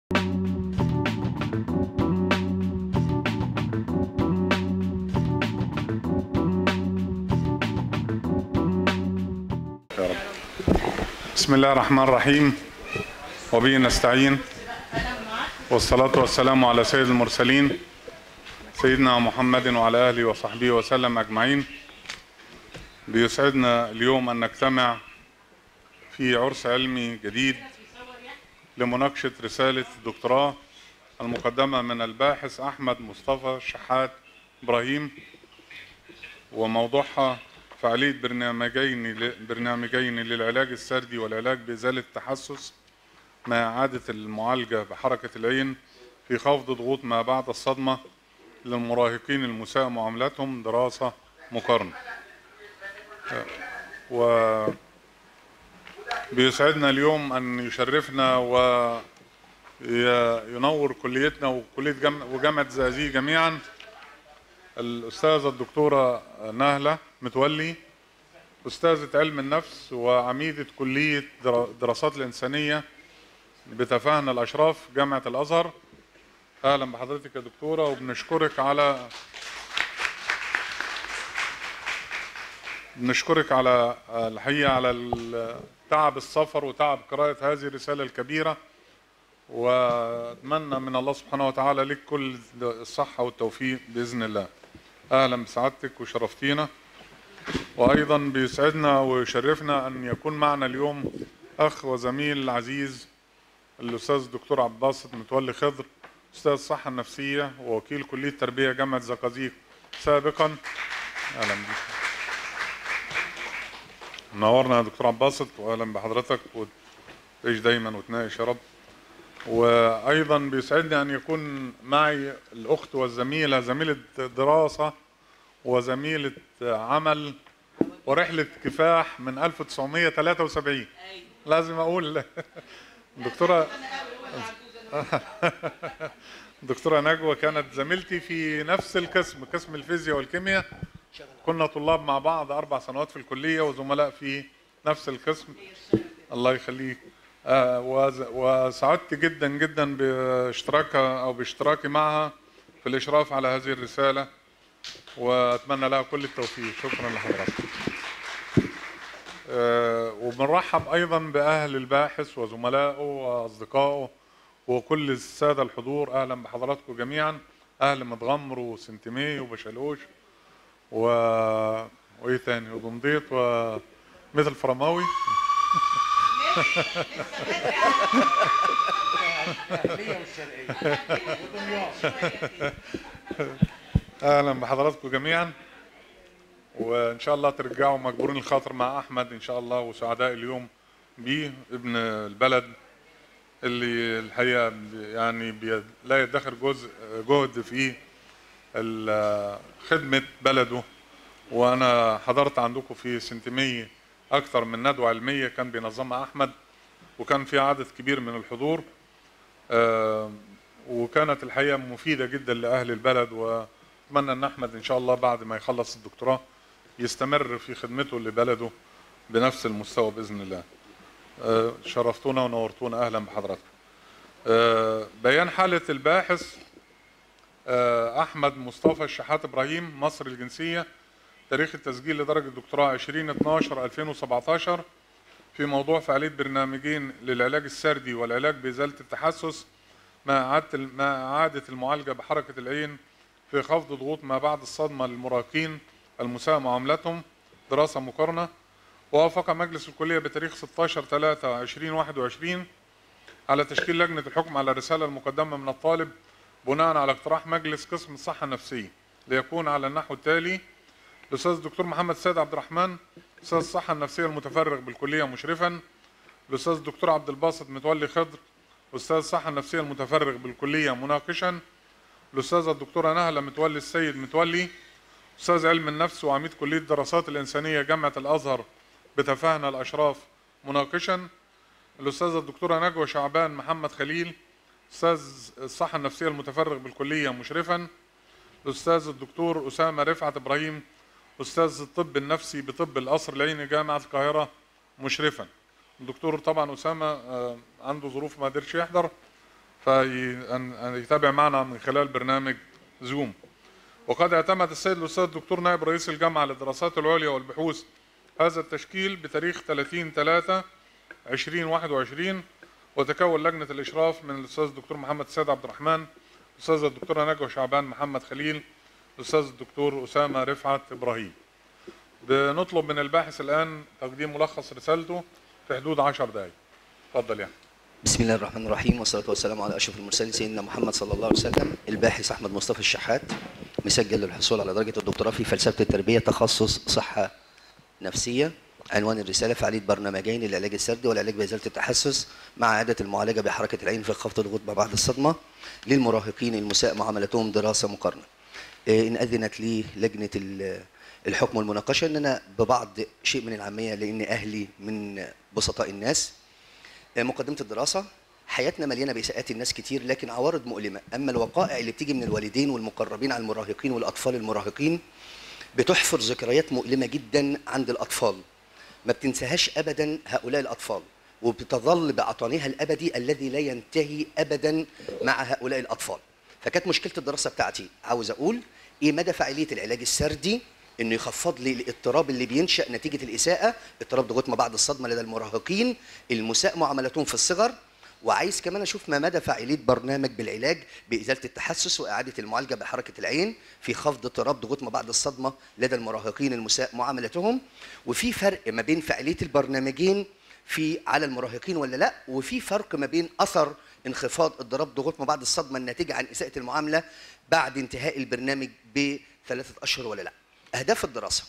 يا رب بسم الله الرحمن الرحيم وبه نستعين والصلاة والسلام على سيد المرسلين سيدنا محمد وعلى آله وصحبه وسلم أجمعين بيسعدنا اليوم أن نجتمع في عرس علمي جديد لمناقشة رسالة الدكتوراه المقدمة من الباحث أحمد مصطفى شحات إبراهيم وموضوعها فعالية برنامجين برنامجين للعلاج السردي والعلاج بإزالة التحسس مع إعادة المعالجة بحركة العين في خفض ضغوط ما بعد الصدمة للمراهقين المساء معاملتهم دراسة مقارنة و بيسعدنا اليوم أن يشرفنا وينور كليتنا وكلية جم... وجامعة زقازيق جميعا الأستاذة الدكتورة نهلة متولي أستاذة علم النفس وعميدة كلية الدراسات الإنسانية بتفاهنا الأشراف جامعة الأزهر أهلا بحضرتك يا دكتورة وبنشكرك على بنشكرك على الحقيقة على تعب السفر وتعب قراءة هذه الرسالة الكبيرة وأتمنى من الله سبحانه وتعالى لك كل الصحة والتوفيق بإذن الله أهلا بسعادتك وشرفتينا وأيضا بيسعدنا ويشرفنا أن يكون معنا اليوم أخ وزميل عزيز الأستاذ الدكتور عباسط متولي خضر أستاذ الصحة النفسية ووكيل كلية تربية جامعة زقازيق سابقا أهلا بك منورنا يا دكتور عباسط وأهلا بحضرتك وتعيش دايما وتناقش يا رب وايضا بيسعدني ان يكون معي الاخت والزميله زميله دراسه وزميله عمل ورحله كفاح من 1973 لازم اقول دكتوره دكتوره نجوى كانت زميلتي في نفس القسم قسم الفيزياء والكيمياء كنا طلاب مع بعض اربع سنوات في الكليه وزملاء في نفس القسم الله يخليك آه وسعدت جدا جدا باشتراكها او باشتراكي معها في الاشراف على هذه الرساله واتمنى لها كل التوفيق شكرا لحضرتك آه وبنرحب ايضا باهل الباحث وزملائه واصدقائه وكل الساده الحضور اهلا بحضراتكم جميعا اهل متغمر وسنتمي وبشلوش و وايه تاني ودمضيط ومثل فرماوي اهلا بحضراتكم جميعا وان شاء الله ترجعوا مجبورين الخاطر مع احمد ان شاء الله وسعداء اليوم بيه ابن البلد اللي الحقيقه يعني بي لا يدخر جزء جهد في خدمه بلده وانا حضرت عندكم في سنتميه اكثر من ندوه علميه كان بينظمها احمد وكان في عدد كبير من الحضور آه وكانت الحقيقه مفيده جدا لاهل البلد واتمنى ان احمد ان شاء الله بعد ما يخلص الدكتوراه يستمر في خدمته لبلده بنفس المستوى باذن الله. آه شرفتونا ونورتونا اهلا بحضراتكم. آه بيان حاله الباحث احمد مصطفى الشحات ابراهيم مصر الجنسيه تاريخ التسجيل لدرجة دكتوراه 2012 2017 في موضوع فعالية برنامجين للعلاج السردي والعلاج بإزالة التحسس مع إعادة مع إعادة المعالجة بحركة العين في خفض ضغوط ما بعد الصدمة للمراهقين المساء معاملتهم دراسة مقارنة وافق مجلس الكلية بتاريخ 16 3 2021 على تشكيل لجنة الحكم على الرسالة المقدمة من الطالب بناء على اقتراح مجلس قسم الصحة النفسية ليكون على النحو التالي الاستاذ الدكتور محمد سيد عبد الرحمن استاذ الصحه النفسيه المتفرغ بالكليه مشرفا الاستاذ الدكتور عبد الباسط متولي خضر استاذ الصحه النفسيه المتفرغ بالكليه مناقشا الاستاذه الدكتوره نهله متولي السيد متولي استاذ علم النفس وعميد كليه الدراسات الانسانيه جامعه الازهر بتفاهنا الاشراف مناقشا الاستاذه الدكتوره نجوى شعبان محمد خليل استاذ الصحه النفسيه المتفرغ بالكليه مشرفا الاستاذ الدكتور اسامه رفعت ابراهيم استاذ الطب النفسي بطب القصر العيني جامعه القاهره مشرفا الدكتور طبعا اسامه عنده ظروف ما قدرش يحضر فيتابع معنا من خلال برنامج زوم وقد اعتمد السيد الاستاذ الدكتور نائب رئيس الجامعه للدراسات العليا والبحوث هذا التشكيل بتاريخ 30 3 2021 وتكون لجنه الاشراف من الاستاذ الدكتور محمد السيد عبد الرحمن الاستاذه الدكتوره نجوى شعبان محمد خليل الاستاذ الدكتور اسامه رفعت ابراهيم بنطلب من الباحث الان تقديم ملخص رسالته في حدود 10 دقائق اتفضل يعني بسم الله الرحمن الرحيم والصلاة والسلام على أشرف المرسلين سيدنا محمد صلى الله عليه وسلم الباحث أحمد مصطفى الشحات مسجل للحصول على درجة الدكتوراه في فلسفة التربية تخصص صحة نفسية عنوان الرسالة فعالية برنامجين للعلاج السردي والعلاج بإزالة التحسس مع إعادة المعالجة بحركة العين في خفض ضغوط ما بعد الصدمة للمراهقين المساء معاملتهم دراسة مقارنة إيه، إن أذنت لي لجنة ال- الحكم والمناقشة إن أنا ببعض شيء من العامية لأن أهلي من بسطاء الناس مقدمة الدراسة حياتنا مليانة بإساءات الناس كتير لكن عوارض مؤلمة أما الوقائع اللي بتيجي من الوالدين والمقربين على المراهقين والأطفال المراهقين بتحفر ذكريات مؤلمة جدا عند الأطفال ما بتنساهاش أبدا هؤلاء الأطفال وبتظل بعطانها الأبدي الذي لا ينتهي أبدا مع هؤلاء الأطفال فكانت مشكلة الدراسة بتاعتي عاوز أقول إيه مدى فاعلية العلاج السردي انه يخفض لي الاضطراب اللي بينشا نتيجه الاساءه اضطراب ضغوط ما بعد الصدمه لدى المراهقين المساء معاملتهم في الصغر وعايز كمان اشوف ما مدى فاعليه برنامج بالعلاج بازاله التحسس واعاده المعالجه بحركه العين في خفض اضطراب ضغوط ما بعد الصدمه لدى المراهقين المساء معاملتهم وفي فرق ما بين فاعليه البرنامجين في على المراهقين ولا لا وفي فرق ما بين اثر انخفاض اضطراب ضغوط ما بعد الصدمه الناتجه عن اساءه المعامله بعد انتهاء البرنامج بثلاثه اشهر ولا لا اهداف الدراسه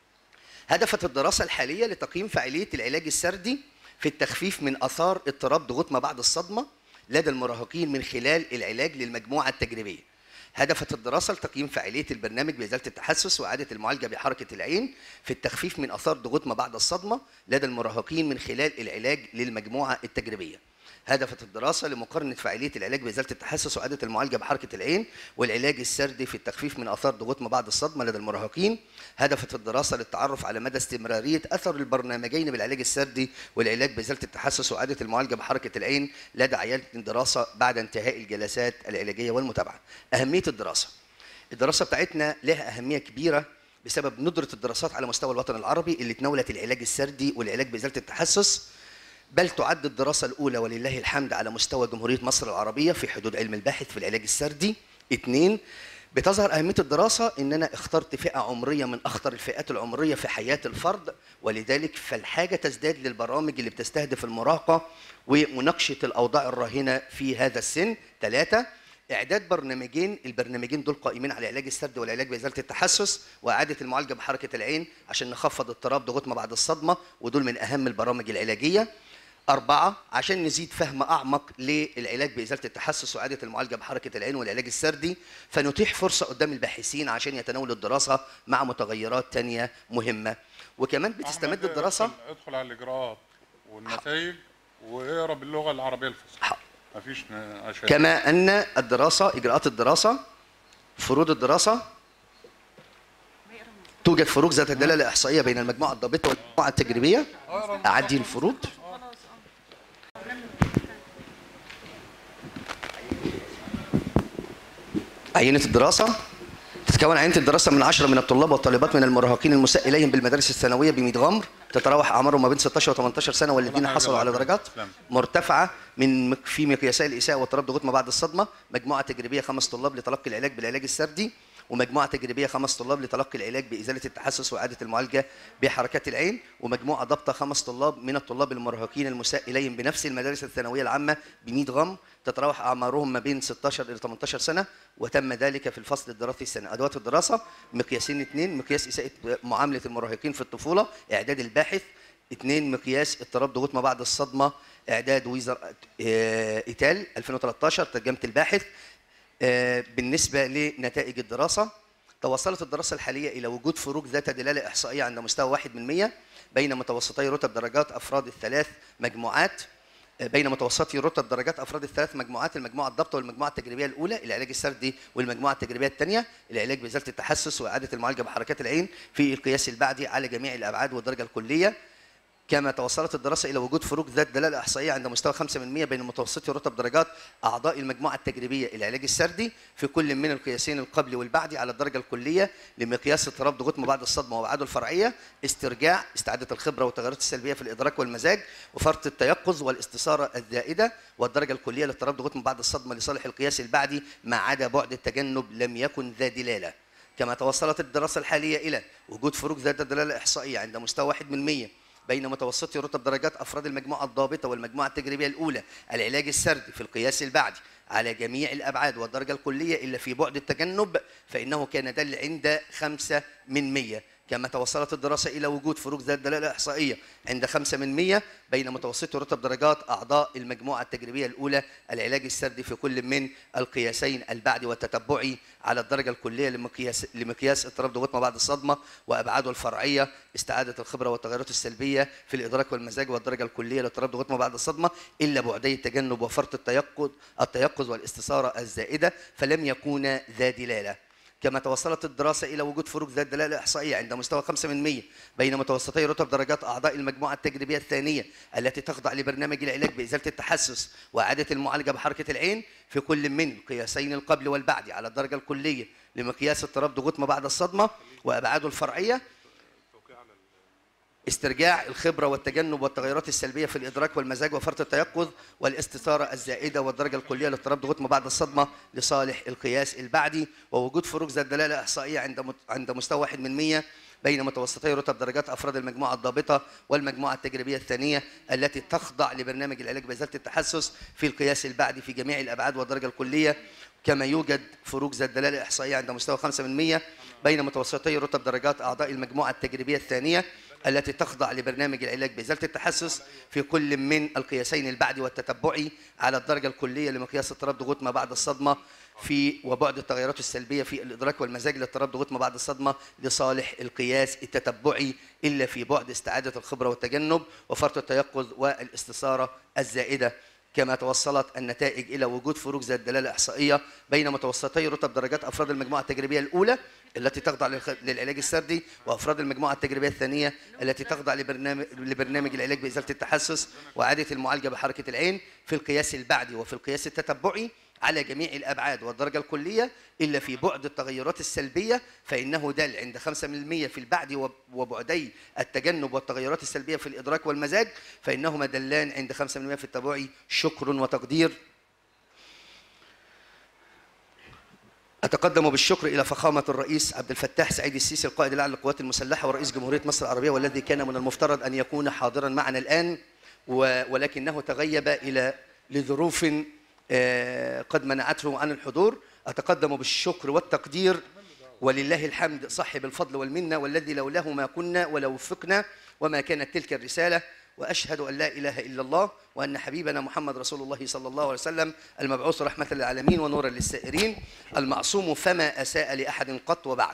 هدفت الدراسه الحاليه لتقييم فاعليه العلاج السردي في التخفيف من اثار اضطراب ضغوط ما بعد الصدمه لدى المراهقين من خلال العلاج للمجموعه التجريبيه هدفت الدراسه لتقييم فاعليه البرنامج بازاله التحسس واعاده المعالجه بحركه العين في التخفيف من اثار ضغوط ما بعد الصدمه لدى المراهقين من خلال العلاج للمجموعه التجريبيه هدفت الدراسه لمقارنه فاعليه العلاج بازاله التحسس واعاده المعالجه بحركه العين والعلاج السردي في التخفيف من اثار ضغوط ما بعد الصدمه لدى المراهقين هدفت الدراسه للتعرف على مدى استمراريه اثر البرنامجين بالعلاج السردي والعلاج بازاله التحسس واعاده المعالجه بحركه العين لدى عيال الدراسه بعد انتهاء الجلسات العلاجيه والمتابعه اهميه الدراسه الدراسه بتاعتنا لها اهميه كبيره بسبب ندره الدراسات على مستوى الوطن العربي اللي تناولت العلاج السردي والعلاج بازاله التحسس بل تعد الدراسة الأولى ولله الحمد على مستوى جمهورية مصر العربية في حدود علم الباحث في العلاج السردي اثنين بتظهر أهمية الدراسة إن أنا اخترت فئة عمرية من أخطر الفئات العمرية في حياة الفرد ولذلك فالحاجة تزداد للبرامج اللي بتستهدف المراهقة ومناقشة الأوضاع الراهنة في هذا السن ثلاثة إعداد برنامجين البرنامجين دول قائمين على العلاج السردي والعلاج بإزالة التحسس وإعادة المعالجة بحركة العين عشان نخفض اضطراب ضغوط ما بعد الصدمة ودول من أهم البرامج العلاجية أربعة عشان نزيد فهم أعمق للعلاج بإزالة التحسس وإعادة المعالجة بحركة العين والعلاج السردي فنتيح فرصة قدام الباحثين عشان يتناولوا الدراسة مع متغيرات تانية مهمة وكمان بتستمد أحمد، الدراسة ادخل, ادخل على الاجراءات والنتائج واقرا باللغه العربيه الفصحى حاضر. مفيش اشياء كما أن الدراسة إجراءات الدراسة فروض الدراسة توجد فروق ذات دلالة إحصائية بين المجموعة الضابطة والمجموعة التجريبية أعدي الفروض عينة الدراسة تتكون عينة الدراسة من عشرة من الطلاب والطالبات من المراهقين المساء إليهم بالمدارس الثانوية ب 100 غمر تتراوح أعمارهم ما بين 16 و 18 سنة والذين حاجة حصلوا على الله درجات يسلمك. مرتفعة من مك- في مقياسي الإساءة واضطراب ضغوط ما بعد الصدمة مجموعة تجريبية خمس طلاب لتلقي العلاج بالعلاج السردي ومجموعة تجريبية خمس طلاب لتلقي العلاج بإزالة التحسس وإعادة المعالجة بحركات العين ومجموعة ضابطة خمس طلاب من الطلاب المراهقين المساء إليهم بنفس المدارس الثانوية العامة ب 100 غم تتراوح أعمارهم ما بين 16 إلى 18 سنة وتم ذلك في الفصل الدراسي السنة أدوات الدراسة مقياسين اثنين مقياس إساءة معاملة المراهقين في الطفولة إعداد الباحث اثنين مقياس اضطراب ضغوط ما بعد الصدمة إعداد ويزر آه، إيتال 2013 ترجمة الباحث آه، بالنسبة لنتائج الدراسة توصلت الدراسة الحالية إلى وجود فروق ذات دلالة إحصائية عند مستوى واحد من مية بين متوسطي رتب درجات أفراد الثلاث مجموعات آه، بين متوسطي رتب درجات أفراد الثلاث مجموعات المجموعة الضبطة والمجموعة التجريبية الأولى العلاج السردي والمجموعة التجريبية الثانية العلاج بإزالة التحسس وإعادة المعالجة بحركات العين في القياس البعدي على جميع الأبعاد والدرجة الكلية كما توصلت الدراسة إلى وجود فروق ذات دلالة إحصائية عند مستوى 5% بين متوسطي رتب درجات أعضاء المجموعة التجريبية العلاج السردي في كل من القياسين القبلي والبعدي على الدرجة الكلية لمقياس اضطراب ضغوط ما بعد الصدمة وأبعاده الفرعية استرجاع استعادة الخبرة والتغيرات السلبية في الإدراك والمزاج وفرط التيقظ والاستثارة الزائدة والدرجة الكلية لاضطراب ضغوط ما بعد الصدمة لصالح القياس البعدي ما عدا بعد التجنب لم يكن ذا دلالة كما توصلت الدراسة الحالية إلى وجود فروق ذات دلالة إحصائية عند مستوى 1 من 100 بين متوسطي رتب درجات أفراد المجموعة الضابطة والمجموعة التجريبية الأولى العلاج السردي في القياس البعدي على جميع الأبعاد والدرجة الكلية إلا في بعد التجنب فإنه كان دل عند 5 من 100 كما توصلت الدراسة إلى وجود فروق ذات دلالة إحصائية عند 5 من 100 بين متوسطي رتب درجات أعضاء المجموعة التجريبية الأولى العلاج السردي في كل من القياسين البعدي والتتبعي على الدرجة الكلية لمقياس لمقياس اضطراب ضغوط ما بعد الصدمة وأبعاده الفرعية استعادة الخبرة والتغيرات السلبية في الإدراك والمزاج والدرجة الكلية لاضطراب ضغوط ما بعد الصدمة إلا بعدي التجنب وفرط التيقظ التيقظ والاستثارة الزائدة فلم يكونا ذا دلالة كما توصلت الدراسة إلى وجود فروق ذات دلالة إحصائية عند مستوى 5 من 100 بين متوسطي رتب درجات أعضاء المجموعة التجريبية الثانية التي تخضع لبرنامج العلاج بإزالة التحسس وإعادة المعالجة بحركة العين في كل من القياسين القبل والبعد على الدرجة الكلية لمقياس اضطراب ضغوط ما بعد الصدمة وأبعاده الفرعية استرجاع الخبرة والتجنب والتغيرات السلبية في الإدراك والمزاج وفرط التيقظ والاستثارة الزائدة والدرجة الكلية لاضطراب ضغوط ما بعد الصدمة لصالح القياس البعدي ووجود فروق ذات دلالة إحصائية عند مت- عند مستوى 1 من 100 بين متوسطي رتب درجات أفراد المجموعة الضابطة والمجموعة التجريبية الثانية التي تخضع لبرنامج العلاج بإزالة التحسس في القياس البعدي في جميع الأبعاد والدرجة الكلية كما يوجد فروق ذات دلالة إحصائية عند مستوى 5 من 100 بين متوسطي رتب درجات أعضاء المجموعة التجريبية الثانية التي تخضع لبرنامج العلاج بإزالة التحسس في كل من القياسين البعدي والتتبعي على الدرجة الكلية لمقياس اضطراب ضغوط ما بعد الصدمة في وبعد التغيرات السلبية في الإدراك والمزاج لاضطراب ضغوط ما بعد الصدمة لصالح القياس التتبعي إلا في بعد استعادة الخبرة والتجنب وفرط التيقظ والاستثارة الزائدة كما توصلت النتائج الى وجود فروق ذات دلاله احصائيه بين متوسطي رتب درجات افراد المجموعه التجريبيه الاولى التي تخضع للخ- للعلاج السردي وافراد المجموعه التجريبيه الثانيه التي تخضع لبرنامج لبرنامج العلاج بازاله التحسس واعاده المعالجه بحركه العين في القياس البعدي وفي القياس التتبعي على جميع الابعاد والدرجه الكليه الا في بعد التغيرات السلبيه فانه دل عند 5% في البعد وب- وبعدي التجنب والتغيرات السلبيه في الادراك والمزاج فانهما دلان عند 5% في التبعي شكر وتقدير أتقدم بالشكر إلى فخامة الرئيس عبد الفتاح سعيد السيسي القائد الأعلى للقوات المسلحة ورئيس جمهورية مصر العربية والذي كان من المفترض أن يكون حاضرا معنا الآن و- ولكنه تغيب إلى لظروف آه، قد منعته عن الحضور أتقدم بالشكر والتقدير ولله الحمد صاحب الفضل والمنة والذي لولاه ما كنا ولو وفقنا وما كانت تلك الرسالة واشهد ان لا اله الا الله وان حبيبنا محمد رسول الله صلى الله عليه وسلم المبعوث رحمه للعالمين ونورا للسائرين المعصوم فما اساء لاحد قط وبعد.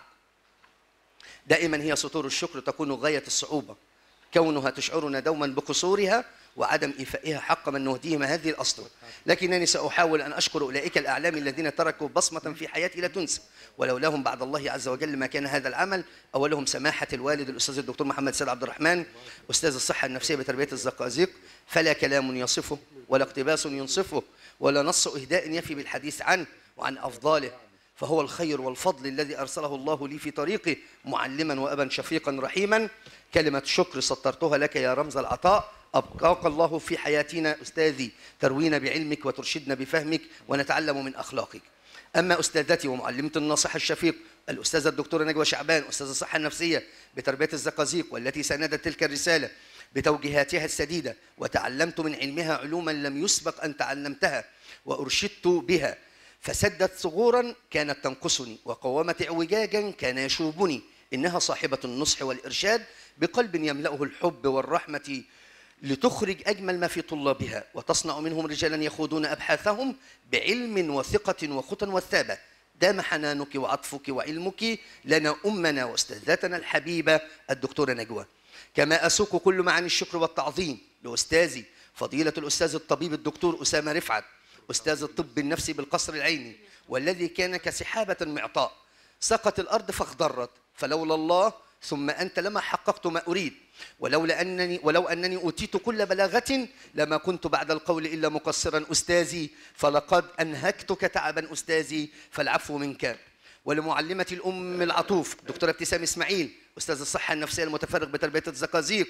دائما هي سطور الشكر تكون غايه الصعوبه كونها تشعرنا دوما بقصورها وعدم ايفائها حق من نهديهم هذه الاسطر لكنني ساحاول ان اشكر اولئك الاعلام الذين تركوا بصمه في حياتي لا تنسى ولولاهم بعد الله عز وجل ما كان هذا العمل اولهم سماحه الوالد الاستاذ الدكتور محمد سيد عبد الرحمن استاذ الصحه النفسيه بتربيه الزقازيق فلا كلام يصفه ولا اقتباس ينصفه ولا نص اهداء يفي بالحديث عنه وعن افضاله فهو الخير والفضل الذي ارسله الله لي في طريقه معلما وابا شفيقا رحيما كلمه شكر سطرتها لك يا رمز العطاء ابقاك الله في حياتنا استاذي تروينا بعلمك وترشدنا بفهمك ونتعلم من اخلاقك اما استاذتي ومعلمه الناصح الشفيق الاستاذه الدكتوره نجوى شعبان استاذ الصحه النفسيه بتربيه الزقازيق والتي ساندت تلك الرساله بتوجيهاتها السديده وتعلمت من علمها علوما لم يسبق ان تعلمتها وارشدت بها فسدت ثغورا كانت تنقصني وقومت اعوجاجا كان يشوبني انها صاحبه النصح والارشاد بقلب يملاه الحب والرحمه لتخرج اجمل ما في طلابها وتصنع منهم رجالا يخوضون ابحاثهم بعلم وثقه وخطى وثابه دام حنانك وعطفك وعلمك لنا امنا واستاذتنا الحبيبه الدكتوره نجوى كما اسوق كل معاني الشكر والتعظيم لاستاذي فضيله الاستاذ الطبيب الدكتور اسامه رفعت استاذ الطب النفسي بالقصر العيني والذي كان كسحابه معطاء سقط الارض فاخضرت فلولا الله ثم أنت لما حققت ما أريد ولولا أنني ولو أنني أوتيت كل بلاغة لما كنت بعد القول إلا مقصرا أستاذي فلقد أنهكتك تعبا أستاذي فالعفو منك ولمعلمة الأم العطوف دكتورة ابتسام إسماعيل أستاذ الصحة النفسية المتفرغ بتربية الزقازيق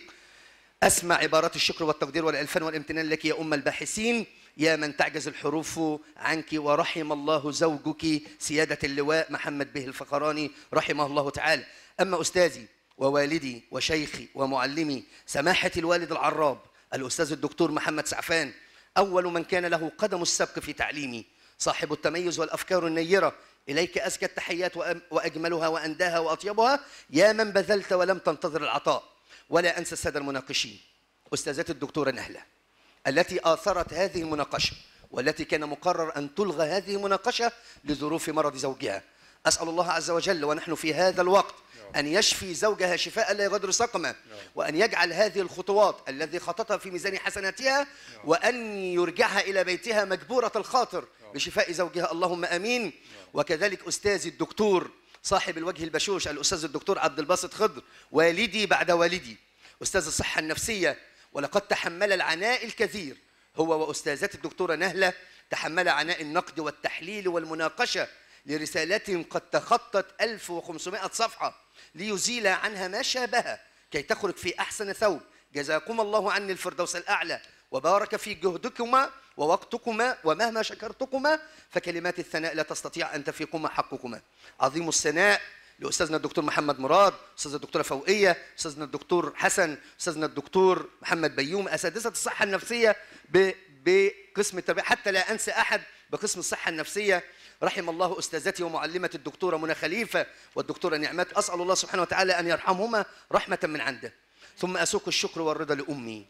أسمع عبارات الشكر والتقدير والعرفان والامتنان لك يا أم الباحثين يا من تعجز الحروف عنك ورحم الله زوجك سيادة اللواء محمد به الفخراني رحمه الله تعالى أما أستاذي ووالدي وشيخي ومعلمي سماحة الوالد العراب الأستاذ الدكتور محمد سعفان أول من كان له قدم السبق في تعليمي صاحب التميز والأفكار النيرة إليك أزكى التحيات وأم- وأجملها وأنداها وأطيبها يا من بذلت ولم تنتظر العطاء ولا أنسى السادة المناقشين أستاذتي الدكتورة نهلة التي آثرت هذه المناقشة والتي كان مقرر أن تلغى هذه المناقشة لظروف مرض زوجها أسأل الله عز وجل ونحن في هذا الوقت أن يشفي زوجها شفاء لا يغادر سقما وأن يجعل هذه الخطوات الذي خطتها في ميزان حسناتها وأن يرجعها إلى بيتها مجبورة الخاطر بشفاء زوجها اللهم أمين وكذلك أستاذي الدكتور صاحب الوجه البشوش الأستاذ الدكتور عبد الباسط خضر والدي بعد والدي أستاذ الصحة النفسية ولقد تحمل العناء الكثير هو وأستاذتي الدكتورة نهلة تحمل عناء النقد والتحليل والمناقشة لرسالات قد تخطت 1500 صفحة ليزيل عنها ما شابها كي تخرج في أحسن ثوب جزاكم الله عني الفردوس الأعلى وبارك في جهدكما ووقتكما ومهما شكرتكما فكلمات الثناء لا تستطيع أن تفيقما حقكما عظيم الثناء لاستاذنا الدكتور محمد مراد استاذنا الدكتوره فوقيه استاذنا الدكتور حسن استاذنا الدكتور محمد بيوم اساتذه الصحه النفسيه ب- بقسم التربيه حتى لا انسى احد بقسم الصحه النفسيه رحم الله استاذتي ومعلمه الدكتوره منى خليفه والدكتوره نعمات اسال الله سبحانه وتعالى ان يرحمهما رحمه من عنده ثم اسوق الشكر والرضا لامي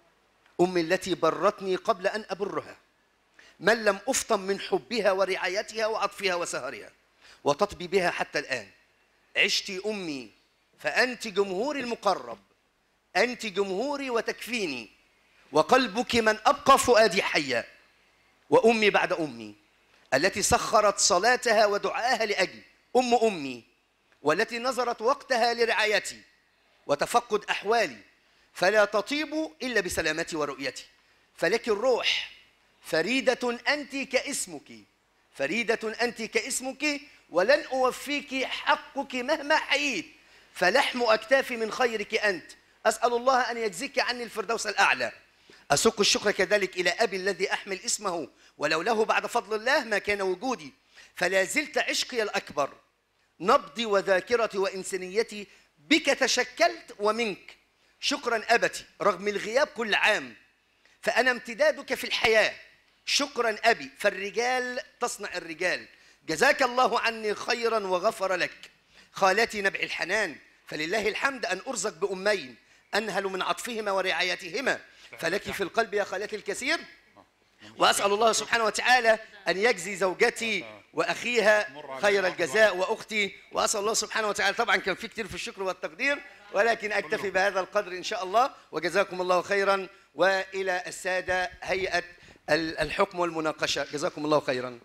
امي التي برتني قبل ان ابرها من لم افطن من حبها ورعايتها وعطفها وسهرها وتطبي بها حتى الان عشت امي فانت جمهوري المقرب انت جمهوري وتكفيني وقلبك من ابقى فؤادي حيا وامي بعد امي التي سخرت صلاتها ودعاها لاجلي ام امي والتي نظرت وقتها لرعايتي وتفقد احوالي فلا تطيب الا بسلامتي ورؤيتي فلك الروح فريده انت كاسمك فريده انت كاسمك ولن اوفيك حقك مهما حييت فلحم اكتافي من خيرك انت اسال الله ان يجزيك عني الفردوس الاعلى أسوق الشكر كذلك إلى أبي الذي أحمل اسمه ولوله بعد فضل الله ما كان وجودي فلا زلت عشقي الأكبر نبضي وذاكرتي وإنسانيتي بك تشكلت ومنك شكرا أبتي رغم الغياب كل عام فأنا امتدادك في الحياة شكرا أبي فالرجال تصنع الرجال جزاك الله عني خيرا وغفر لك خالتي نبع الحنان فلله الحمد أن أرزق بأمين أنهل من عطفهما ورعايتهما فلك في القلب يا خالتي الكثير وأسأل الله سبحانه وتعالى أن يجزي زوجتي وأخيها خير الجزاء وأختي وأسأل الله سبحانه وتعالى طبعا كان في كتير في الشكر والتقدير ولكن أكتفي بهذا القدر إن شاء الله وجزاكم الله خيرا وإلى السادة هيئة ال- الحكم والمناقشة جزاكم الله خيرا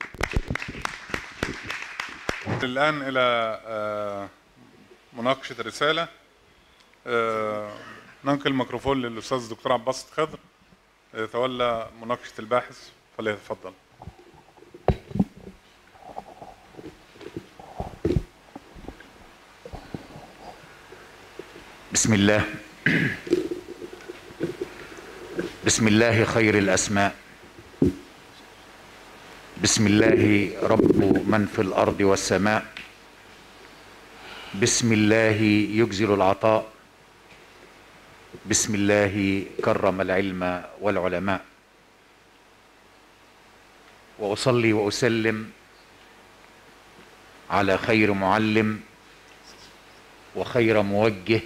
الآن إلى آه، مناقشة الرسالة آه، ننقل الميكروفون للأستاذ الدكتور عباس خضر يتولى مناقشة الباحث فليتفضل بسم الله بسم الله خير الاسماء بسم الله رب من في الارض والسماء بسم الله يجزل العطاء بسم الله كرم العلم والعلماء واصلي واسلم على خير معلم وخير موجه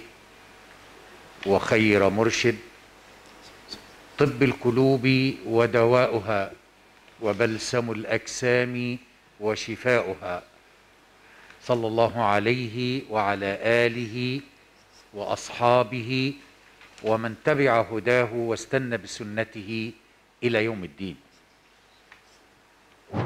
وخير مرشد طب القلوب ودواؤها وبلسم الاجسام وشفاؤها صلى الله عليه وعلى اله واصحابه ومن تبع هداه واستنى بسنته الى يوم الدين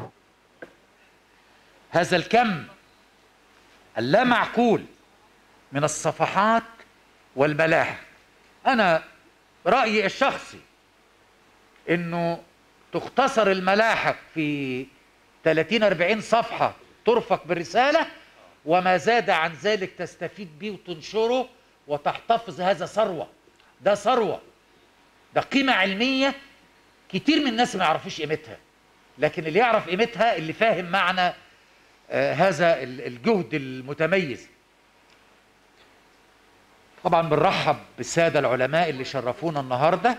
هذا الكم اللا معقول من الصفحات والملاحق انا رايي الشخصي انه تختصر الملاحق في 30 40 صفحه ترفق بالرساله وما زاد عن ذلك تستفيد به وتنشره وتحتفظ هذا ثروه ده ثروه ده قيمه علميه كتير من الناس ما يعرفوش قيمتها لكن اللي يعرف قيمتها اللي فاهم معنى آه هذا ال- الجهد المتميز طبعا بنرحب بالساده العلماء اللي شرفونا النهارده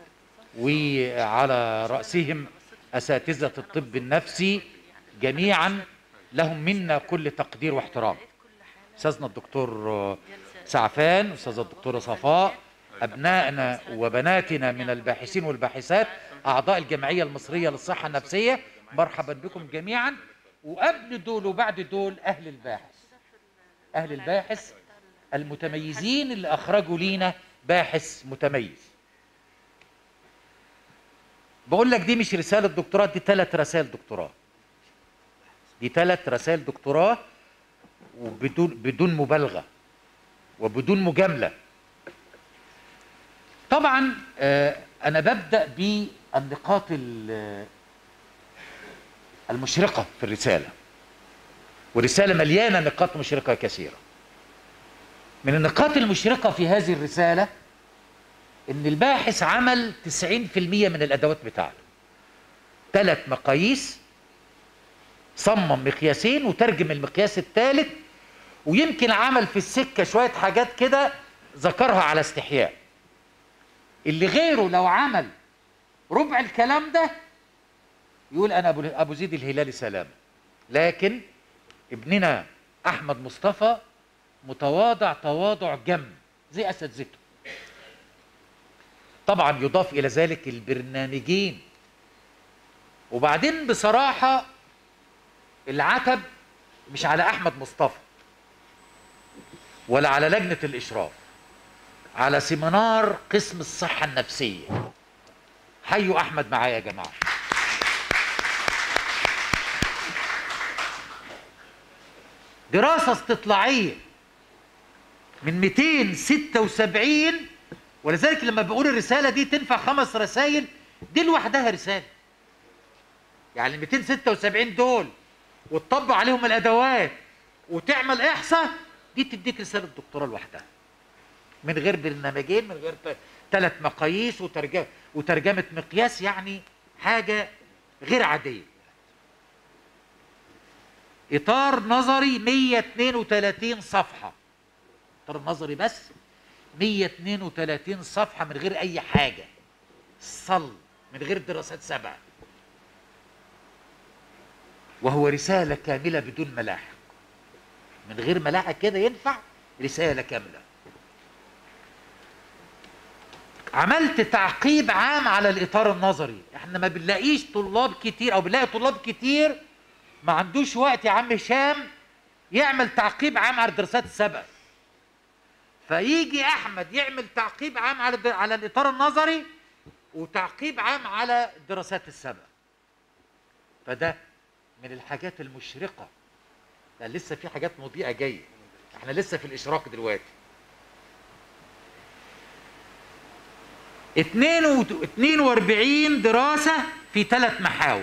وعلى راسهم اساتذه الطب النفسي جميعا لهم منا كل تقدير واحترام استاذنا الدكتور سعفان استاذه الدكتوره صفاء ابنائنا وبناتنا من الباحثين والباحثات اعضاء الجمعيه المصريه للصحه النفسيه مرحبا بكم جميعا وقبل دول وبعد دول اهل الباحث اهل الباحث المتميزين اللي اخرجوا لينا باحث متميز بقول لك دي مش رساله دكتوراه دي ثلاث رسائل دكتوراه دي ثلاث رسائل دكتوراه وبدون بدون مبالغه وبدون مجامله طبعا آه، انا ببدا بالنقاط ال- المشرقه في الرساله والرساله مليانه نقاط مشرقه كثيره من النقاط المشرقه في هذه الرساله ان الباحث عمل 90% من الادوات بتاعته ثلاث مقاييس صمم مقياسين وترجم المقياس الثالث ويمكن عمل في السكه شويه حاجات كده ذكرها على استحياء اللي غيره لو عمل ربع الكلام ده يقول انا ابو ابو زيد الهلالي سلام لكن ابننا احمد مصطفى متواضع تواضع جم زي اساتذته طبعا يضاف الى ذلك البرنامجين وبعدين بصراحه العتب مش على احمد مصطفى ولا على لجنه الاشراف على سيمينار قسم الصحه النفسيه حيوا احمد معايا يا جماعه دراسه استطلاعيه من 276 ولذلك لما بقول الرساله دي تنفع خمس رسائل دي لوحدها رساله يعني ال 276 دول وتطبق عليهم الادوات وتعمل احصاء دي تديك رساله دكتوراه لوحدها من غير برنامجين من غير ثلاث مقاييس وترجمه وترجمه مقياس يعني حاجه غير عاديه اطار نظري 132 صفحه اطار نظري بس 132 صفحه من غير اي حاجه صل من غير دراسات سبعه وهو رساله كامله بدون ملاحق من غير ملاحق كده ينفع رساله كامله عملت تعقيب عام على الاطار النظري احنا ما بنلاقيش طلاب كتير او بنلاقي طلاب كتير ما عندوش وقت يا عم هشام يعمل تعقيب عام على الدراسات السابقه فيجي احمد يعمل تعقيب عام على على الاطار النظري وتعقيب عام على الدراسات السابقه فده من الحاجات المشرقه لا لسه في حاجات مضيئه جايه احنا لسه في الاشراق دلوقتي 42 دراسه في ثلاث محاور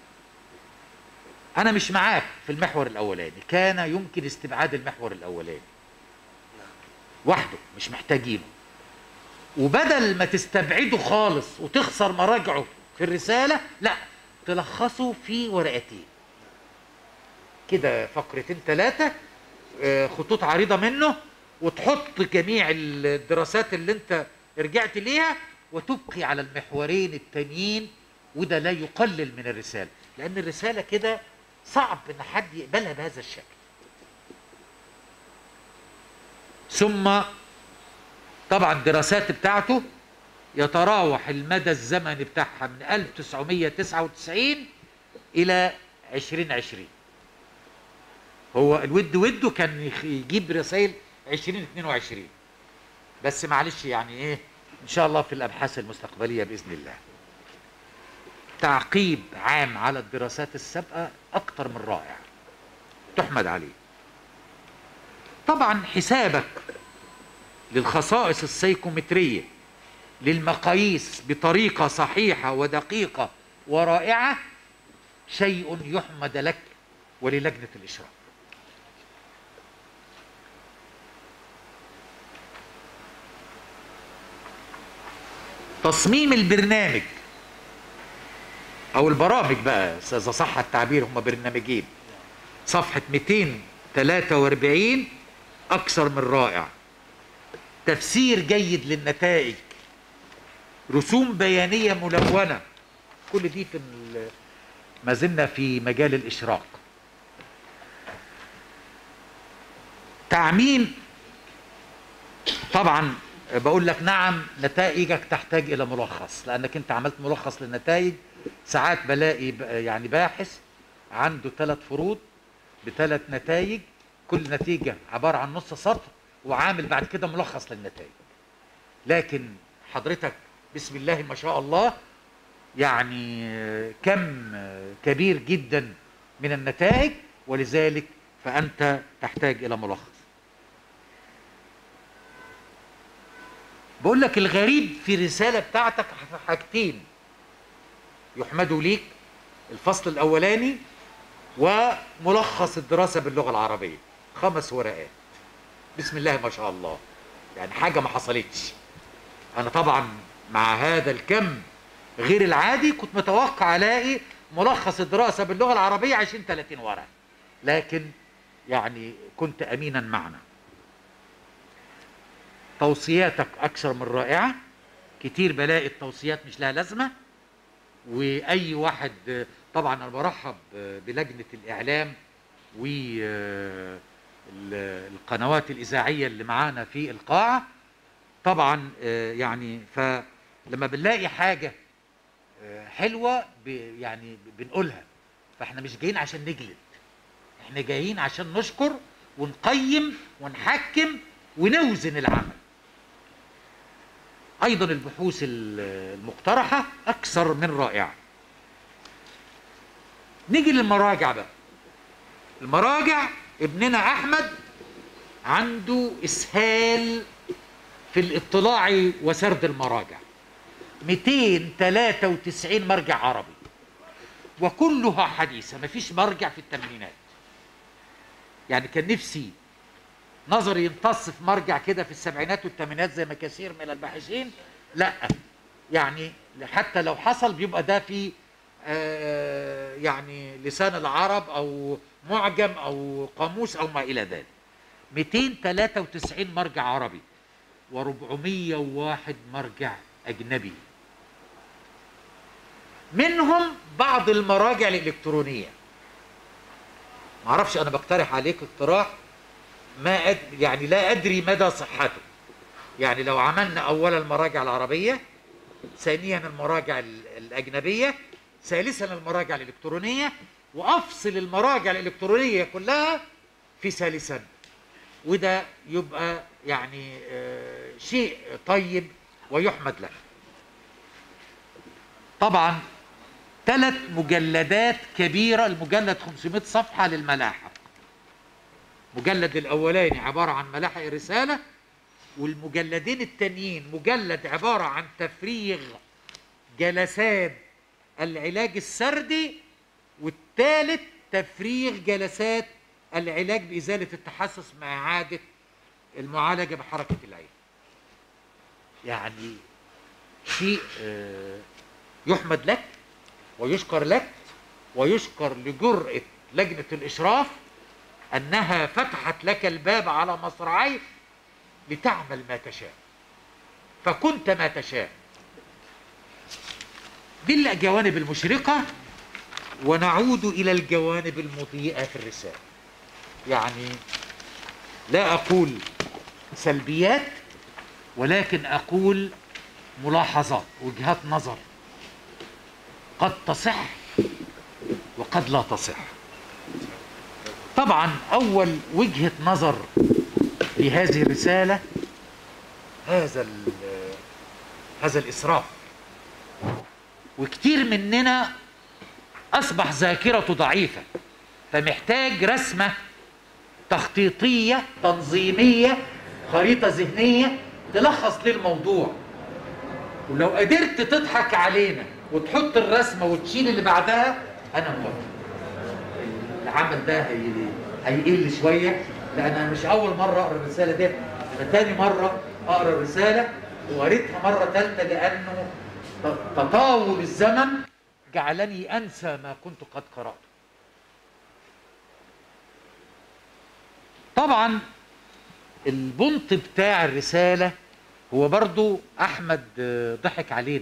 انا مش معاك في المحور الاولاني كان يمكن استبعاد المحور الاولاني وحده مش محتاجينه وبدل ما تستبعده خالص وتخسر مراجعه في الرساله لا تلخصه في ورقتين كده فقرتين ثلاثه خطوط عريضه منه وتحط جميع الدراسات اللي انت رجعت ليها وتبقي على المحورين التانيين وده لا يقلل من الرساله لان الرساله كده صعب ان حد يقبلها بهذا الشكل ثم طبعا الدراسات بتاعته يتراوح المدى الزمني بتاعها من 1999 الى 2020 هو الود وده كان يجيب رسائل 2022 بس معلش يعني ايه ان شاء الله في الابحاث المستقبليه باذن الله تعقيب عام على الدراسات السابقه اكتر من رائع تحمد عليه طبعا حسابك للخصائص السيكومترية للمقاييس بطريقة صحيحة ودقيقة ورائعة شيء يحمد لك وللجنة الإشراف تصميم البرنامج او البرامج بقى اذا صح التعبير هم برنامجين صفحه 243 اكثر من رائع تفسير جيد للنتائج رسوم بيانيه ملونه كل دي في ال- ما زلنا في مجال الاشراق تعميم طبعا بقول لك نعم نتائجك تحتاج الى ملخص لانك انت عملت ملخص للنتائج ساعات بلاقي ب- يعني باحث عنده ثلاث فروض بثلاث نتائج كل نتيجة عبارة عن نص سطر وعامل بعد كده ملخص للنتائج لكن حضرتك بسم الله ما شاء الله يعني آه، كم آه، كبير جدا من النتائج ولذلك فأنت تحتاج إلى ملخص بقول لك الغريب في الرسالة بتاعتك حاجتين يحمدوا ليك الفصل الأولاني وملخص الدراسة باللغة العربية خمس ورقات بسم الله ما شاء الله يعني حاجة ما حصلتش أنا طبعا مع هذا الكم غير العادي كنت متوقع ألاقي ملخص الدراسة باللغة العربية 20 30 ورقة لكن يعني كنت أمينا معنا توصياتك أكثر من رائعة كتير بلاقي التوصيات مش لها لازمة واي واحد طبعا انا برحب بلجنه الاعلام والقنوات الاذاعيه اللي معانا في القاعه طبعا آه، يعني فلما بنلاقي حاجه آه، حلوه ب- يعني بنقولها فاحنا مش جايين عشان نجلد احنا جايين عشان نشكر ونقيم ونحكم ونوزن العمل ايضا البحوث ال- المقترحه اكثر من رائعه نيجي للمراجع بقى المراجع ابننا احمد عنده اسهال في الاطلاع وسرد المراجع 293 مرجع عربي وكلها حديثه مفيش مرجع في الثمانينات يعني كان نفسي نظري يمتص في مرجع كده في السبعينات والثمانينات زي ما كثير من الباحثين لا يعني حتى لو حصل بيبقى ده في آه، يعني لسان العرب او معجم او قاموس او ما الى ذلك 293 مرجع عربي و401 مرجع اجنبي منهم بعض المراجع الالكترونيه معرفش انا بقترح عليك اقتراح ما أد... يعني لا ادري مدى صحته يعني لو عملنا اولا المراجع العربيه ثانيا المراجع ال- الاجنبيه ثالثا المراجع الالكترونيه وافصل المراجع الالكترونيه كلها في ثالثا وده يبقى يعني آه، شيء طيب ويحمد له طبعا ثلاث مجلدات كبيره المجلد 500 صفحه للملاحق مجلد الاولاني عباره عن ملاحق الرساله والمجلدين التانيين مجلد عباره عن تفريغ جلسات العلاج السردي والثالث تفريغ جلسات العلاج بازاله التحسس مع اعاده المعالجه بحركه العين يعني شيء آه، يحمد لك ويشكر لك ويشكر لجرأة لجنة الإشراف أنها فتحت لك الباب على مصراعيك لتعمل ما تشاء فكنت ما تشاء دي الجوانب المشرقة ونعود إلى الجوانب المضيئة في الرسالة يعني لا أقول سلبيات ولكن أقول ملاحظات وجهات نظر قد تصح وقد لا تصح طبعا اول وجهه نظر في هذه الرساله هذا ال- هذا الاسراف وكتير مننا اصبح ذاكرته ضعيفه فمحتاج رسمه تخطيطيه تنظيميه خريطه ذهنيه تلخص للموضوع ولو قدرت تضحك علينا وتحط الرسمه وتشيل اللي بعدها انا موافق العمل ده هي... هيقل شويه لان انا مش اول مره اقرا الرساله دي انا تاني مره اقرا الرساله وقريتها مره ثالثه لانه ت- تطاول الزمن جعلني انسى ما كنت قد قراته طبعا البنط بتاع الرساله هو برضو احمد آه، ضحك علينا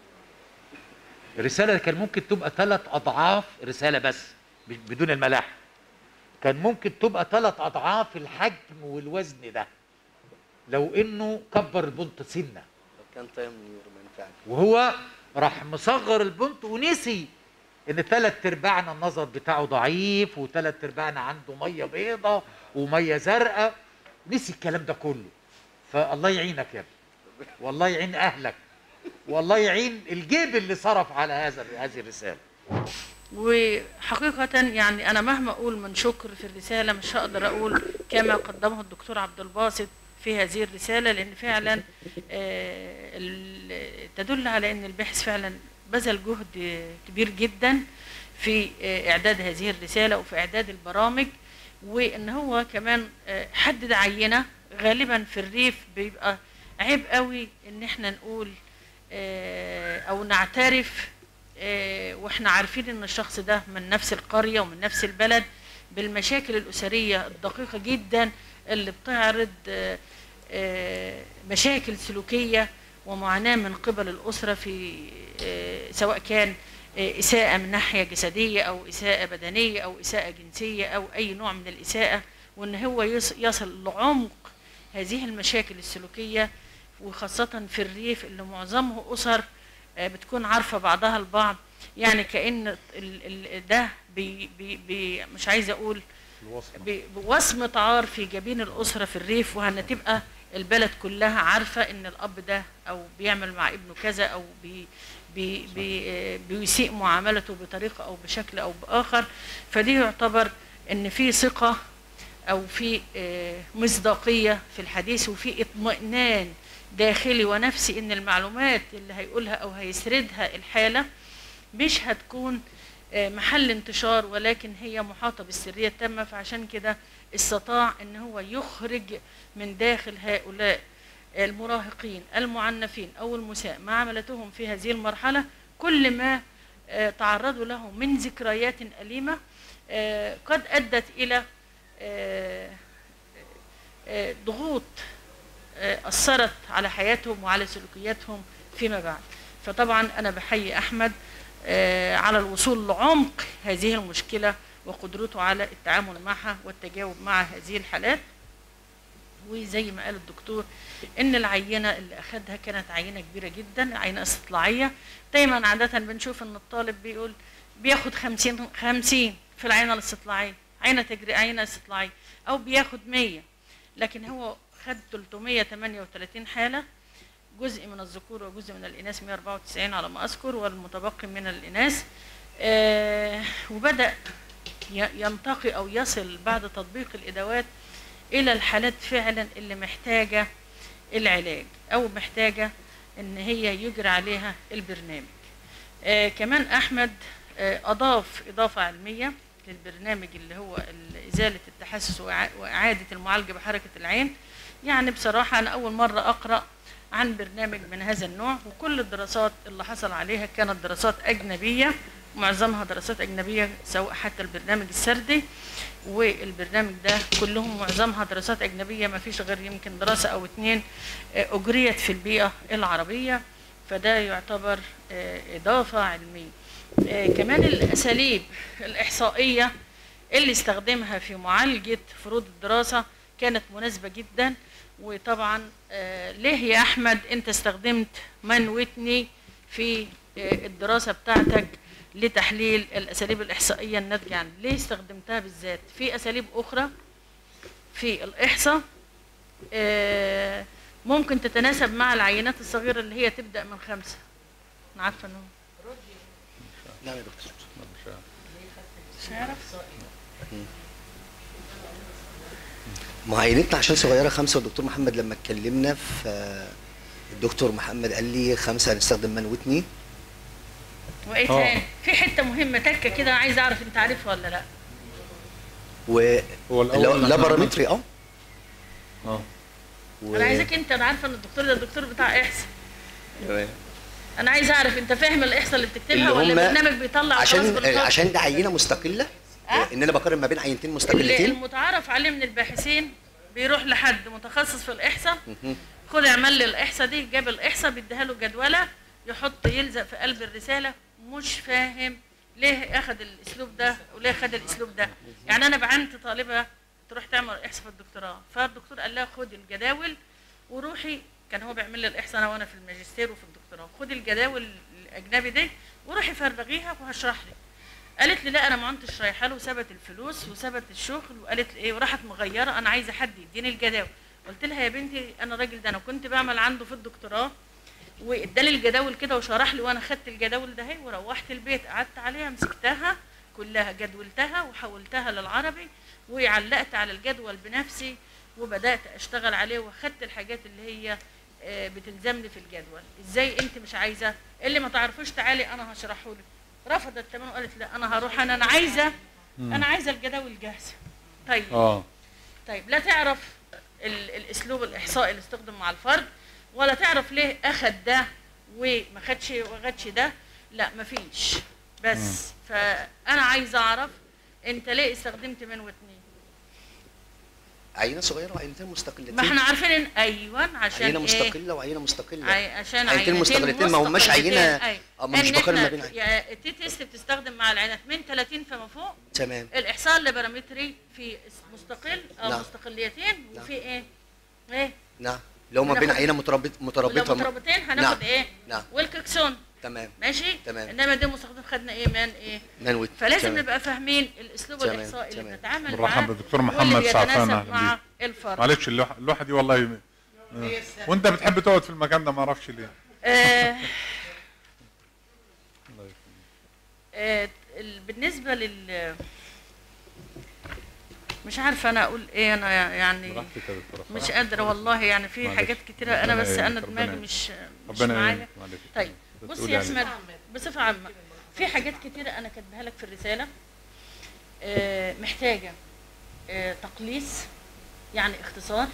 الرساله كان ممكن تبقى ثلاث اضعاف رساله بس ب- بدون الملاحه كان ممكن تبقى ثلاث اضعاف الحجم والوزن ده لو انه كبر البنط سنه كان تايم نيورمان فعلا وهو راح مصغر البنط ونسي ان ثلاث ارباعنا النظر بتاعه ضعيف وثلاث ارباعنا عنده ميه بيضة وميه زرقاء نسي الكلام ده كله فالله يعينك يا ابني والله يعين اهلك والله يعين الجيب اللي صرف على هذا هذه الرساله وحقيقة يعني أنا مهما أقول من شكر في الرسالة مش هقدر أقول كما قدمه الدكتور عبد الباسط في هذه الرسالة لأن فعلا آه، ال- تدل على أن الباحث فعلا بذل جهد كبير جدا في آه، إعداد هذه الرسالة وفي إعداد البرامج وأن هو كمان آه، حدد عينة غالبا في الريف بيبقى عيب قوي ان احنا نقول آه، او نعترف آه، واحنا عارفين ان الشخص ده من نفس القرية ومن نفس البلد بالمشاكل الأسرية الدقيقة جدا اللي بتعرض آه، آه، مشاكل سلوكية ومعاناة من قبل الأسرة في آه، سواء كان آه، إساءة من ناحية جسدية أو إساءة بدنية أو إساءة جنسية أو أي نوع من الإساءة وإن هو يص- يصل لعمق هذه المشاكل السلوكية وخاصة في الريف اللي معظمه أسر آه، بتكون عارفة بعضها البعض يعني كأن ال- ال- ده بي بي بي مش عايزة أقول الوصمة ب- بوصمة عار في جبين الأسرة في الريف وهتبقى البلد كلها عارفة إن الأب ده أو بيعمل مع ابنه كذا أو بي بي بي آه، بيسيء معاملته بطريقة أو بشكل أو بآخر فدي يعتبر إن في ثقة أو في آه، مصداقية في الحديث وفي اطمئنان داخلي ونفسي إن المعلومات اللي هيقولها أو هيسردها الحالة مش هتكون آه، محل انتشار ولكن هي محاطة بالسرية التامة فعشان كده استطاع ان هو يخرج من داخل هؤلاء المراهقين المعنفين او المساء ما عملتهم في هذه المرحلة كل ما آه، تعرضوا له من ذكريات أليمة آه، قد أدت إلى آه، آه، ضغوط آه، أثرت على حياتهم وعلى سلوكياتهم فيما بعد فطبعا أنا بحيي أحمد آه، على الوصول لعمق هذه المشكلة وقدرته على التعامل معها والتجاوب مع هذه الحالات وزي ما قال الدكتور ان العينه اللي اخذها كانت عينه كبيره جدا عينه استطلاعيه دايما عاده بنشوف ان الطالب بيقول بياخد 50 50 في العينه الاستطلاعيه عينه تجري عينه استطلاعيه او بياخد 100 لكن هو خد 338 حاله جزء من الذكور وجزء من الاناث 194 على ما اذكر والمتبقي من الاناث آه وبدا ي- ينتقي او يصل بعد تطبيق الادوات الى الحالات فعلا اللي محتاجه العلاج او محتاجه ان هي يجرى عليها البرنامج آه كمان احمد آه اضاف اضافه علميه للبرنامج اللي هو ال- ازاله التحسس وإعا- واعاده المعالجه بحركه العين يعني بصراحه انا اول مره اقرا عن برنامج من هذا النوع وكل الدراسات اللي حصل عليها كانت دراسات اجنبيه معظمها دراسات اجنبيه سواء حتى البرنامج السردي والبرنامج ده كلهم معظمها دراسات اجنبيه ما فيش غير يمكن دراسه او اتنين آه، اجريت في البيئه العربيه فده يعتبر آه، اضافه علميه آه، كمان الاساليب الاحصائيه اللي استخدمها في معالجه فروض الدراسه كانت مناسبه جدا وطبعا آه، ليه يا احمد انت استخدمت من ويتني في آه، الدراسه بتاعتك لتحليل الاساليب الاحصائيه الناتجه عنه ليه استخدمتها بالذات في اساليب اخرى في الاحصاء آه، ممكن تتناسب مع العينات الصغيره اللي هي تبدا من خمسه انا عارفه انه نعم يا دكتور مش عارف. مش عارف معاينتنا عشان صغيره خمسه والدكتور محمد لما اتكلمنا في الدكتور محمد قال لي خمسه هنستخدم مان ويتني وايه آه. تاني في حته مهمه تكه كده عايز اعرف انت عارفها ولا لا و هو الأول إحنا لابرامتري اه اه و- انا عايزك انت انا عارفه ان الدكتور ده الدكتور بتاع احصاء تمام. انا عايز اعرف انت فاهم الاحصاء اللي بتكتبها اللي ولا هم برنامج بيطلع وخلاص عشان بالخط؟ عشان ده عينه مستقله أه؟ ان انا بقارن ما بين عينتين اللي مستقلتين المتعارف عليه من الباحثين بيروح لحد متخصص في الاحصاء مهم. خد اعمل لي الاحصاء دي جاب الاحصاء بيديها له جدوله يحط يلزق في قلب الرساله مش فاهم ليه اخذ الاسلوب ده وليه خد الاسلوب ده يعني انا بعمت طالبه تروح تعمل احصاء في الدكتوراه فالدكتور قال لها خدي الجداول وروحي كان هو بيعمل لي الاحصاء انا وانا في الماجستير وفي الدكتوراه خدي الجداول الاجنبي دي وروحي فرغيها وهشرح لك قالت لي لا انا ما كنتش رايحه له وسابت الفلوس وسابت الشغل وقالت لي ايه وراحت مغيره انا عايزه حد يديني الجداول قلت لها يا بنتي انا الراجل ده انا كنت بعمل عنده في الدكتوراه وادالي الجداول كده وشرح لي وانا خدت الجداول ده اهي وروحت البيت قعدت عليها مسكتها كلها جدولتها وحولتها للعربي وعلقت على الجدول بنفسي وبدات اشتغل عليه واخدت الحاجات اللي هي آه، بتلزمني في الجدول ازاي انت مش عايزه اللي ما تعرفوش تعالي انا هشرحه لك رفضت تماما وقالت لا انا هروح انا انا عايزه انا عايزه الجداول جاهزه طيب اه طيب لا تعرف ال- الاسلوب الاحصائي اللي استخدم مع الفرد ولا تعرف ليه اخد ده وما خدش ما خدش ده لا مفيش بس فانا عايزه اعرف انت ليه استخدمت من واثنين عينه صغيره وعينتين مستقلتين ما احنا عارفين ان ايوه عشان عينه ايه مستقله وعينه مستقله عي- عشان عينتين مستقلتين ما هماش مستقلتين. عينه أي. اه ما مش إن بقارن ما إحنا- بين عين- يعني التي تيست بتستخدم مع العينات من 30 فما فوق تمام الاحصاء الليبرامتري في مستقل او نعم. مستقليتين نعم. وفي ايه؟ ايه؟ نعم لو ما بين هناخد- عينه مترابط لو مترابطه مترابطين هناخد نعم. ايه؟ نعم والكلكسون تمام ماشي؟ تمام. انما دي مستخدم خدنا ايه مان ايه؟ مان ويت فلازم تمام. نبقى فاهمين الاسلوب تمام، الاحصائي اللي تمام. بنتعامل بنرحب معاه بالدكتور واللي محمد بيتناسب سعفان، أهلا مع بيك. الفرد معلش اللوحه اللوحه دي والله ي- آه. وانت بتحب تقعد في المكان ده ما اعرفش ليه آه الله يخليك. آه، ال- بالنسبه لل مش عارفه انا اقول ايه انا يعني براحتك يا دكتوره مش فرح. قادره والله يعني في معلش. حاجات كتيره انا ربنا بس انا يعينك، دماغي ربنا مش مش ربنا معايا يعينك، معلش. طيب بتقولي بص يا عليه. اسماء بصفه عامه في حاجات كتيره انا كاتباها لك في الرساله آه، محتاجه آه، تقليص يعني اختصار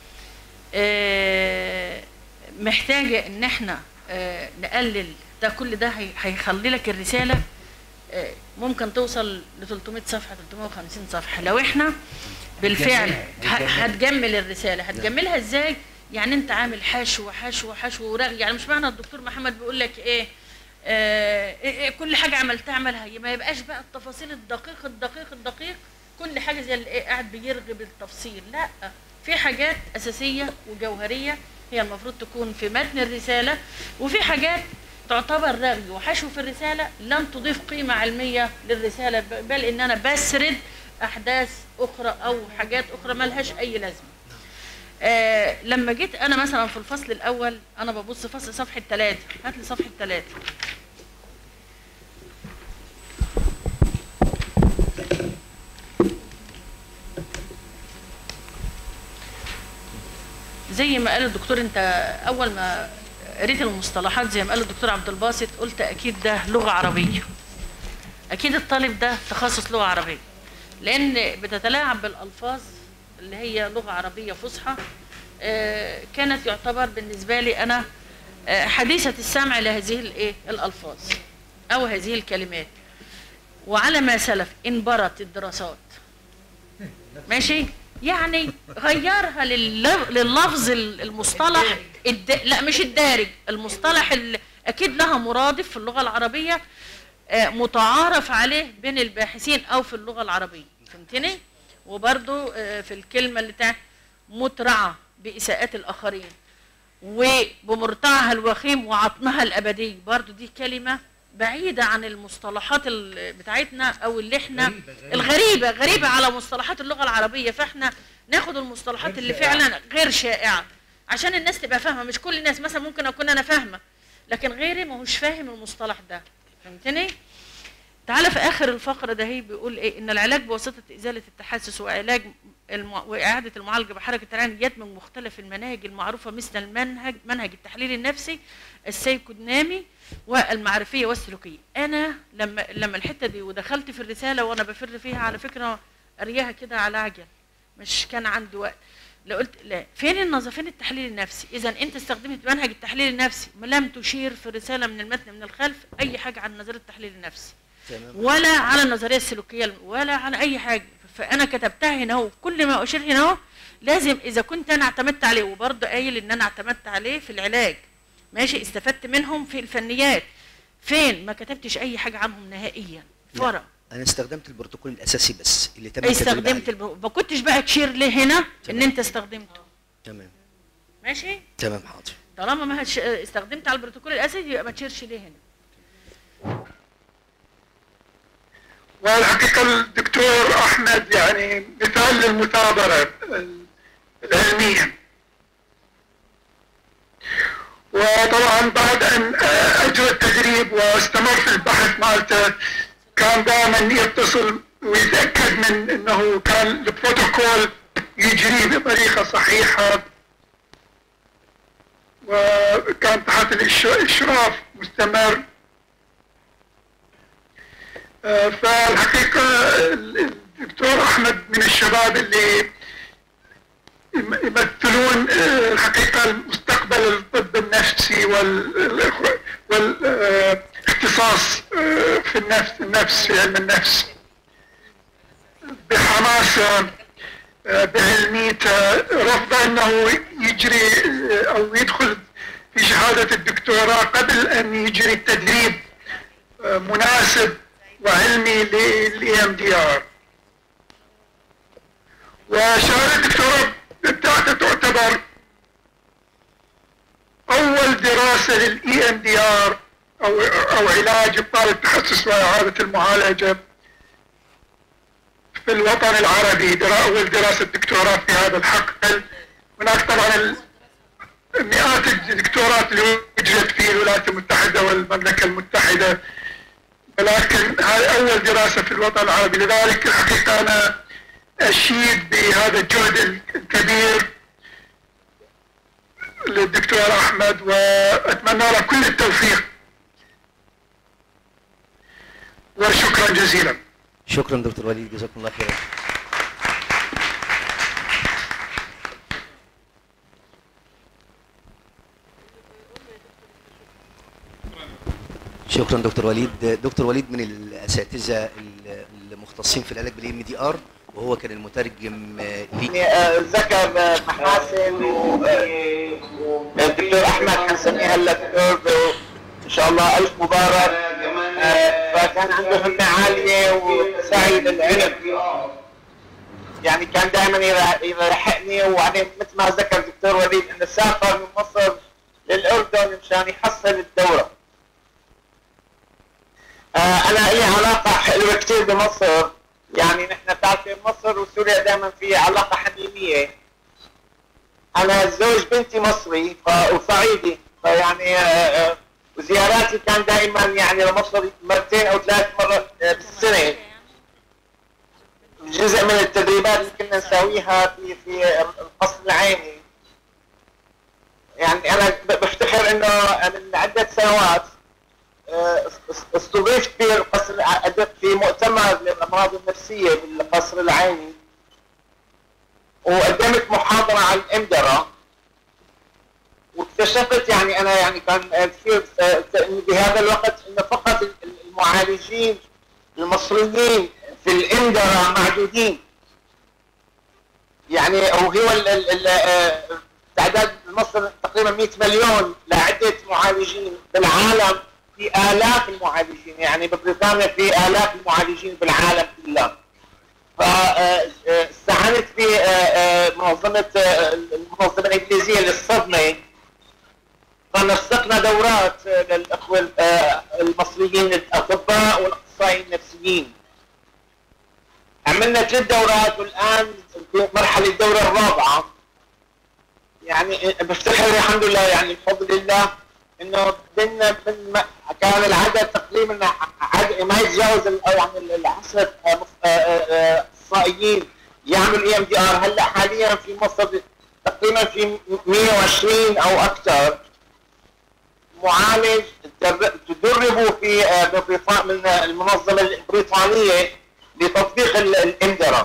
آه، محتاجه ان احنا آه، نقلل ده كل ده هي- هيخلي لك الرساله آه، ممكن توصل ل 300 صفحه 350 صفحه لو احنا بالفعل ه- هتجمل الرساله هتجملها ازاي يعني انت عامل حشو حشو حشو ورغي يعني مش معنى الدكتور محمد بيقول لك ايه آه إيه إيه كل حاجه عملتها اعملها ما يبقاش بقى التفاصيل الدقيق الدقيق الدقيق كل حاجه زي اللي إيه قاعد بيرغي بالتفصيل لا في حاجات اساسيه وجوهريه هي المفروض تكون في متن الرساله وفي حاجات تعتبر رغي وحشو في الرساله لن تضيف قيمه علميه للرساله ب- بل ان انا بسرد احداث اخرى او حاجات اخرى ملهاش اي لازمه آه لما جيت انا مثلا في الفصل الاول انا ببص فصل صفحه ثلاثة هات لي صفحه ثلاثة زي ما قال الدكتور انت اول ما قريت المصطلحات زي ما قال الدكتور عبد الباسط قلت اكيد ده لغه عربيه اكيد الطالب ده تخصص لغه عربيه لان بتتلاعب بالالفاظ اللي هي لغه عربيه فصحى آه، كانت يعتبر بالنسبه لي انا آه، حديثه السمع لهذه الايه الالفاظ او هذه الكلمات وعلى ما سلف انبرت الدراسات ماشي يعني غيرها للل- لللفظ ال- المصطلح الد... لا مش الدارج المصطلح ال... اكيد لها مرادف في اللغه العربيه آه، متعارف عليه بين الباحثين او في اللغه العربيه فهمتني وبرضو آه، في الكلمه اللي بتاع مترعه باساءات الاخرين وبمرتعها الوخيم وعطنها الابدي برضو دي كلمه بعيده عن المصطلحات ال- بتاعتنا او اللي احنا الغريبه غريبه على مصطلحات اللغه العربيه فاحنا ناخد المصطلحات اللي فعلا غير شائعه عشان الناس تبقى فاهمه مش كل الناس مثلا ممكن اكون انا فاهمه لكن غيري ما هوش فاهم المصطلح ده فهمتني تعالى في اخر الفقره ده هي بيقول ايه ان العلاج بواسطه ازاله التحسس وعلاج الم... واعاده المعالجه بحركه العين يدمج مختلف المناهج المعروفه مثل المنهج منهج التحليل النفسي السيكودنامي والمعرفيه والسلوكيه انا لما لما الحته دي ودخلت في الرساله وانا بفر فيها على فكره قريها كده على عجل مش كان عندي وقت لو قلت لا فين النظر فين التحليل النفسي اذا انت استخدمت منهج التحليل النفسي لم تشير في الرساله من المتن من الخلف اي حاجه عن نظريه التحليل النفسي تمام ولا على النظريه السلوكيه ولا على اي حاجه فانا كتبتها هنا اهو كل ما اشير هنا اهو لازم اذا كنت انا اعتمدت عليه وبرضه قايل ان انا اعتمدت عليه في العلاج ماشي استفدت منهم في الفنيات فين ما كتبتش اي حاجه عنهم نهائيا لا. ورق انا استخدمت البروتوكول الاساسي بس اللي تم التدريب استخدمت عليه. الب... ما كنتش بقى تشير ليه هنا ان تمام. انت استخدمته تمام ماشي تمام حاضر طالما ما هتش... استخدمت على البروتوكول الاساسي يبقى ما تشيرش ليه هنا والحقيقة الدكتور أحمد يعني مثال للمثابرة العلمية وطبعا بعد أن أجرى التدريب واستمر في البحث مالته كان دائما يتصل ويتأكد من أنه كان البروتوكول يجري بطريقة صحيحة وكان تحت الإش- الإشراف مستمر آه، فالحقيقة الدكتور أحمد من الشباب اللي يم- يمثلون آه، الحقيقة المستقبل الطب النفسي والاختصاص في النفس النفس في علم النفس بحماسة آه، بعلميته رفض أنه يجري آه، أو يدخل في شهادة الدكتوراه قبل أن يجري التدريب آه، مناسب وعلمي للاي ام دي ار وشهاده الدكتوراه بتاعته تعتبر اول دراسه للاي ام دي ار او او علاج ابطال التخصص واعاده المعالجه في الوطن العربي درا اول دراسه دكتوراه في هذا الحقل هناك طبعا ال- مئات الدكتورات اللي وجدت في الولايات المتحده والمملكه المتحده ولكن هذه أول دراسة في الوطن العربي لذلك الحقيقة أنا أشيد بهذا الجهد الكبير للدكتور أحمد وأتمنى له كل التوفيق وشكرا جزيلا شكرا دكتور وليد جزاكم الله خيرا شكرا دكتور وليد دكتور وليد من الاساتذه المختصين في العلاج بالاي ام دي ار وهو كان المترجم آه، لي يعني آه، ذكر آه، محاسن والدكتور احمد حنسميه هلا دكتور ان شاء الله الف مبارك آه، فكان عنده همه عاليه وسعي للعلم يعني كان دائما يلحقني وبعدين مثل ما ذكر الدكتور وليد انه سافر من مصر للاردن مشان يحصل الدوره آه، انا لي علاقه حلوه كثير بمصر يعني نحن بتعرفين مصر وسوريا دائما في علاقه حميميه انا زوج بنتي مصري ف- وصعيدي فيعني آه، آه، وزياراتي كان دائما يعني لمصر مرتين او ثلاث مرات آه، بالسنه جزء من التدريبات اللي كنا نسويها في في القصر العيني يعني انا ب- بفتخر انه من عده سنوات آه، است- استضيفت في القصر الع- في مؤتمر للامراض النفسيه بالقصر العيني وقدمت محاضره عن الامدره واكتشفت يعني انا يعني كان كثير آه، إن بهذا الوقت انه فقط ال- ال- المعالجين المصريين في الامدره معدودين يعني وهو ال- ال- ال- آه، تعداد مصر تقريبا 100 مليون لعده معالجين بالعالم في الاف المعالجين يعني ببريطانيا في الاف المعالجين بالعالم كله فاستعنت بمنظمه المنظمه الانجليزيه للصدمه فنسقنا دورات آه، للاخوه آه، المصريين الاطباء والاخصائيين النفسيين عملنا ثلاث دورات والان في مرحله الدوره الرابعه يعني بفتخر الحمد لله يعني بفضل الله انه بدنا من ما كان العدد تقريبا عدد ما يتجاوز ال- يعني العشرة اخصائيين يعمل اي ام دي ار هلا حاليا في مصر تقريبا في 120 او اكثر معالج تدر- تدربوا في آه، ببريطا- من المنظمه البريطانيه لتطبيق ال- الاندرا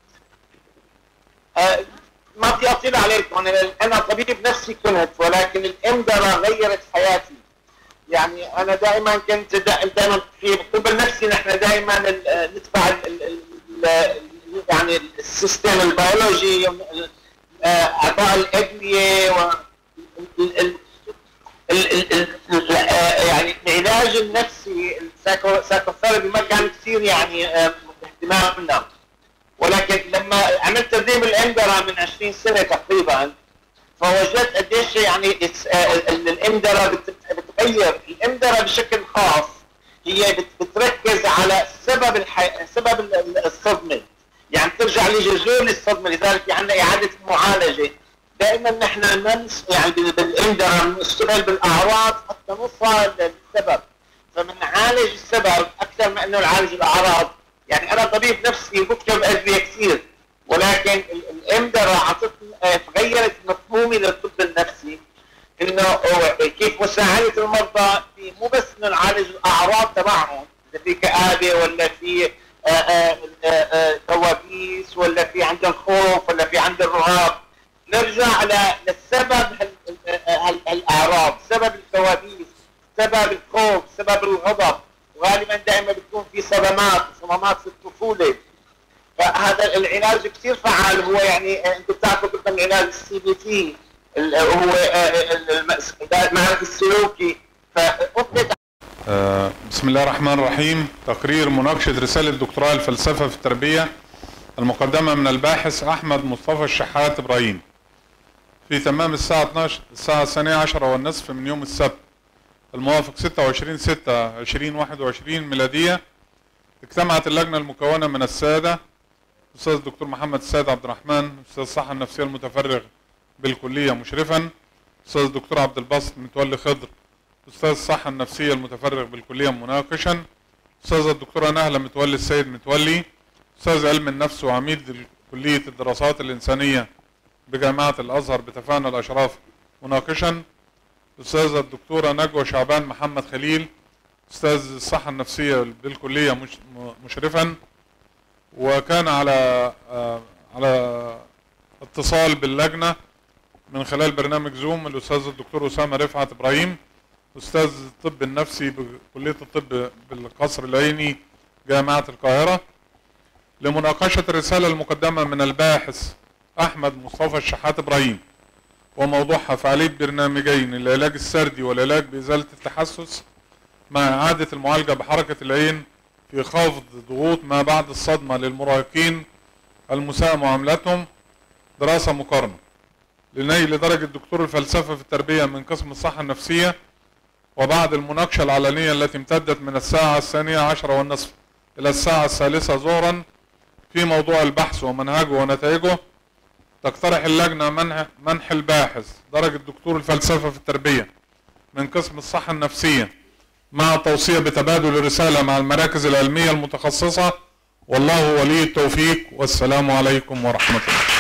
آه، ما بدي اطيل عليكم أنا- انا طبيب نفسي كنت ولكن الاندرا غيرت حياتي يعني انا دائما كنت دائما في الطب النفسي نحن دائما ال- نتبع ال- ال- ال- يعني السيستم البيولوجي آه، اعطاء الادويه و ال- ال- ال- ال- ال- ال- آه، يعني العلاج النفسي السايكوثيرابي ما كان كثير يعني آه، اهتمامنا ولكن لما عملت تدريب الاندرا من 20 سنه تقريبا فوجدت قديش يعني it's- آه، ال- الامدرة بت- بتغير الامدرة بشكل خاص هي بت- بتركز على سبب الحي... سبب ال- ال- الصدمة يعني ترجع لجذور الصدمة لذلك في عندنا إعادة المعالجة دائما نحن نمس يعني بال- بالامدرة نشتغل بالأعراض حتى نوصل للسبب فبنعالج السبب أكثر من أنه نعالج الأعراض يعني أنا طبيب نفسي بكتب أدوية كثير ولكن ال- الامدرة عطتني آه، غيرت مفهومي للطب النفسي انه هو كيف مساعدة المرضى في مو بس انه نعالج الاعراض تبعهم اذا في كآبة ولا في آه، آه، آه، آه، كوابيس ولا في عندهم خوف ولا في عندهم رهاب نرجع ل- للسبب هال- هال- هالاعراض سبب الكوابيس سبب الخوف سبب الغضب وغالبا دائما بتكون في صدمات صدمات في الطفوله فهذا العلاج كثير فعال هو يعني آه، انت بتعرفوا كلكم علاج السي بي تي هو آه، ال- المس- المعرفة السلوكي فأطلق آه، بسم الله الرحمن الرحيم تقرير مناقشة رسالة دكتوراه الفلسفة في التربية المقدمة من الباحث أحمد مصطفى الشحات إبراهيم في تمام الساعة 12 الساعة الثانية عشرة والنصف من يوم السبت الموافق 26 6 2021 ميلادية اجتمعت اللجنة المكونة من السادة أستاذ الدكتور محمد السيد عبد الرحمن أستاذ الصحة النفسية المتفرغ بالكلية مشرفا أستاذ الدكتور عبد الباسط متولي خضر أستاذ الصحة النفسية المتفرغ بالكلية مناقشا أستاذة الدكتورة نهلة متولي السيد متولي أستاذ علم النفس وعميد كلية الدراسات الإنسانية بجامعة الأزهر بتفانى الأشراف مناقشا أستاذة الدكتورة نجوى شعبان محمد خليل أستاذ الصحة النفسية بالكلية مش مشرفا وكان على آه، على اتصال باللجنة من خلال برنامج زوم الأستاذ الدكتور أسامة رفعت إبراهيم أستاذ الطب النفسي بكلية الطب بالقصر العيني جامعة القاهرة لمناقشة الرسالة المقدمة من الباحث أحمد مصطفى الشحات إبراهيم وموضوعها فعالية برنامجين العلاج السردي والعلاج بإزالة التحسس مع إعادة المعالجة بحركة العين في خفض ضغوط ما بعد الصدمة للمراهقين المساء معاملتهم دراسة مقارنة لنيل درجة دكتور الفلسفة في التربية من قسم الصحة النفسية وبعد المناقشة العلنية التي امتدت من الساعة الثانية عشرة والنصف إلى الساعة الثالثة ظهرا في موضوع البحث ومنهجه ونتائجه تقترح اللجنة منح, منح الباحث درجة دكتور الفلسفة في التربية من قسم الصحة النفسية مع توصية بتبادل الرسالة مع المراكز العلمية المتخصصة والله ولي التوفيق والسلام عليكم ورحمة الله